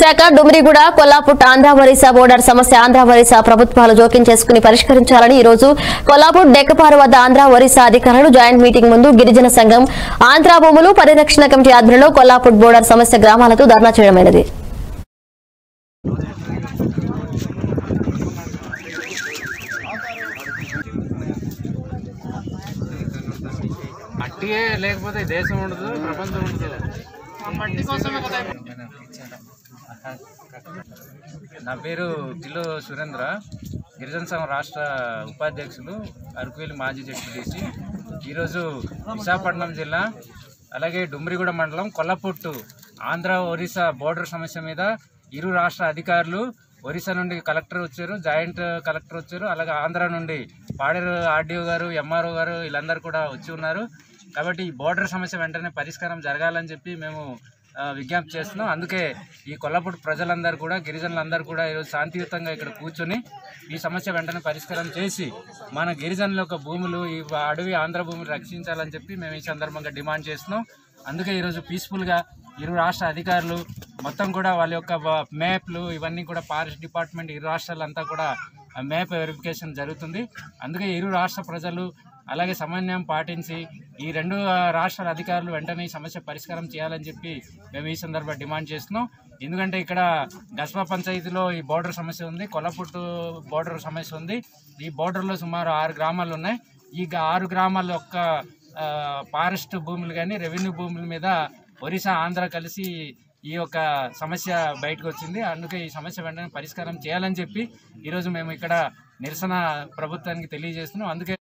శాఖ డుమ్రిగూడ కొల్లాపూట్ ఆంధ్ర ఒరిస్సా బోర్డర్ సమస్య ఆంధ్ర ఒరిస్సా ప్రభుత్వాలు జోక్యం చేసుకుని పరిష్కరించాలని ఈ రోజు కొల్లాపూట్ డెక్కపారు వద్ద ఆంధ్ర ఒరిస్సా అధికారులు జాయింట్ మీటింగ్ ముందు గిరిజన సంఘం ఆంధ్ర భూములు పరిరక్షణ కమిటీ ఆధ్వర్యంలో కొల్లాపూట్ బోర్డర్ సమస్య గ్రామాలతో ధర్నా చేయడమైనది మట్టియే లేకపోతే దేశం ఉండదు ప్రపంచం ఉండదు మట్టి కోసమే కదా నా పేరు కిలో సురేంద్ర గిరిజన సంఘం రాష్ట్ర ఉపాధ్యక్షులు అరకువేలి మాజీ జడ్పీటీసీ ఈరోజు విశాఖపట్నం జిల్లా అలాగే డుమ్రిగూడ మండలం కొల్లపుట్టు ఆంధ్ర ఒరిస్సా బోర్డర్ సమస్య మీద ఇరు రాష్ట్ర అధికారులు ఒరిస్సా నుండి కలెక్టర్ వచ్చారు జాయింట్ కలెక్టర్ వచ్చారు అలాగే ఆంధ్ర నుండి పాడేరు ఆర్డీఓ గారు ఎంఆర్ఓ గారు వీళ్ళందరూ కూడా వచ్చి ఉన్నారు కాబట్టి ఈ బోర్డర్ సమస్య వెంటనే పరిష్కారం జరగాలని చెప్పి మేము ఆ, విజ్ఞప్తి చేస్తున్నాం అందుకే ఈ కొల్లపూడి ప్రజలందరూ కూడా గిరిజనులందరూ కూడా ఈరోజు శాంతియుతంగా ఇక్కడ కూర్చొని ఈ సమస్య వెంటనే పరిష్కారం చేసి మన గిరిజనుల యొక్క భూములు ఈ అడవి ఆంధ్ర భూములు రక్షించాలని చెప్పి మేము ఈ సందర్భంగా డిమాండ్ చేస్తున్నాం అందుకే ఈరోజు పీస్ఫుల్గా ఇరు రాష్ట్ర అధికారులు మొత్తం కూడా వాళ్ళ యొక్క వ- మ్యాప్లు ఇవన్నీ కూడా ఫారెస్ట్ డిపార్ట్మెంట్ ఇరు రాష్ట్రాలంతా కూడా ఆ మ్యాప్ వెరిఫికేషన్ జరుగుతుంది అందుకే ఇరు రాష్ట్ర ప్రజలు అలాగే సమన్వయం పాటించి ఈ రెండు ఆ, రాష్ట్రాల అధికారులు వెంటనే ఈ సమస్య పరిష్కారం చేయాలని చెప్పి మేము ఈ సందర్భంగా డిమాండ్ చేస్తున్నాం ఎందుకంటే ఇక్కడ గస్బా పంచాయతీలో ఈ బోర్డర్ సమస్య ఉంది కొల్లపుట్టు బోర్డర్ సమస్య ఉంది ఈ బోర్డర్లో సుమారు ఆరు గ్రామాలు ఉన్నాయి ఈ గ- ఆరు గ్రామాల యొక్క ఆ, ఫారెస్ట్ భూములు కానీ రెవెన్యూ భూముల మీద ఒరిస్సా ఆంధ్ర కలిసి ఈ యొక్క సమస్య బయటకు వచ్చింది అందుకే ఈ సమస్య వెంటనే పరిష్కారం చేయాలని చెప్పి ఈరోజు మేము ఇక్కడ నిరసన ప్రభుత్వానికి తెలియజేస్తున్నాం అందుకే